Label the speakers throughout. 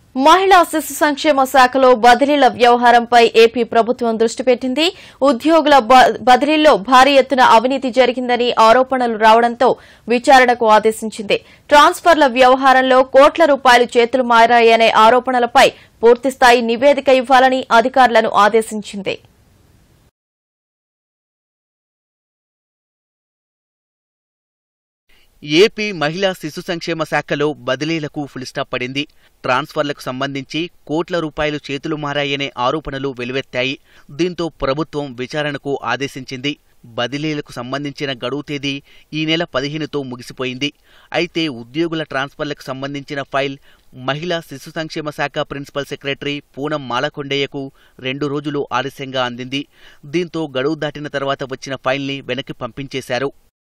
Speaker 1: మహిళా శిశు సంక్షేమ శాఖలో బదిలీల వ్యవహారంపై ఏపీ ప్రభుత్వం దృష్టి పెట్టింది ఉద్యోగుల బ- బదిలీల్లో భారీ ఎత్తున అవినీతి జరిగిందని ఆరోపణలు రావడంతో విచారణకు ఆదేశించింది ట్రాన్స్ఫర్ల వ్యవహారంలో కోట్ల రూపాయలు చేతులు మారాయనే ఆరోపణలపై పూర్తిస్థాయి నివేదిక ఇవ్వాలని అధికారులను ఆదేశించింది
Speaker 2: ఏపీ మహిళా శిశు సంక్షేమ శాఖలో బదిలీలకు ఫుల్స్టాప్ పడింది ట్రాన్స్ఫర్లకు సంబంధించి కోట్ల రూపాయలు చేతులు మారాయనే ఆరోపణలు వెలువెత్తాయి దీంతో ప్రభుత్వం విచారణకు ఆదేశించింది బదిలీలకు సంబంధించిన గడువు తేదీ ఈ నెల పదిహేనుతో ముగిసిపోయింది అయితే ఉద్యోగుల ట్రాన్స్ఫర్లకు సంబంధించిన ఫైల్ మహిళా శిశు సంక్షేమ శాఖ ప్రిన్సిపల్ సెక్రటరీ పూనం మాలకొండయ్యకు రెండు రోజులు ఆలస్యంగా అందింది దీంతో గడువు దాటిన తర్వాత వచ్చిన ఫైల్ని వెనక్కి పంపించేశారు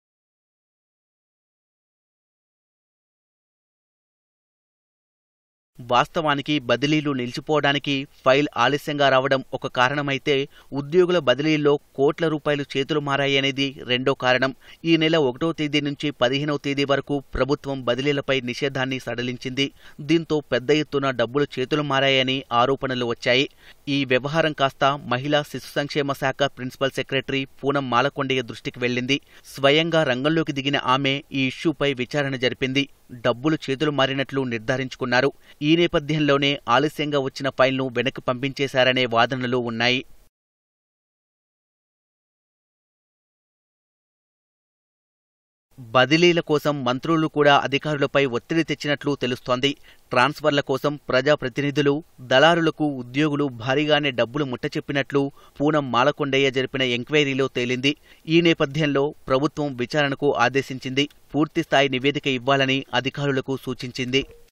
Speaker 2: వాస్తవానికి బదిలీలు నిలిచిపోవడానికి ఫైల్ ఆలస్యంగా రావడం ఒక కారణమైతే ఉద్యోగుల బదిలీల్లో కోట్ల రూపాయలు చేతులు మారాయనేది రెండో కారణం ఈ నెల ఒకటో తేదీ నుంచి పదిహేనవ తేదీ వరకు ప్రభుత్వం బదిలీలపై నిషేధాన్ని సడలించింది దీంతో పెద్ద ఎత్తున డబ్బులు చేతులు మారాయని ఆరోపణలు వచ్చాయి ఈ వ్యవహారం కాస్త మహిళా శిశు సంక్షేమ శాఖ ప్రిన్సిపల్ సెక్రటరీ పూనం మాలకొండయ్య దృష్టికి వెళ్లింది స్వయంగా రంగంలోకి దిగిన ఆమె ఈ ఇష్యూపై విచారణ జరిపింది డబ్బులు చేతులు మారినట్లు నిర్ధారించుకున్నారు ఈ నేపథ్యంలోనే ఆలస్యంగా వచ్చిన ఫైల్ను వెనక్కి పంపించేశారనే వాదనలు ఉన్నాయి బదిలీల కోసం మంత్రులు కూడా అధికారులపై ఒత్తిడి తెచ్చినట్లు తెలుస్తోంది ట్రాన్స్ఫర్ల కోసం ప్రజాప్రతినిధులు దళారులకు ఉద్యోగులు భారీగానే డబ్బులు ముట్టచెప్పినట్లు పూనం మాలకొండయ్య జరిపిన ఎంక్వైరీలో తేలింది ఈ నేపథ్యంలో ప్రభుత్వం విచారణకు ఆదేశించింది పూర్తిస్థాయి నివేదిక ఇవ్వాలని అధికారులకు సూచించింది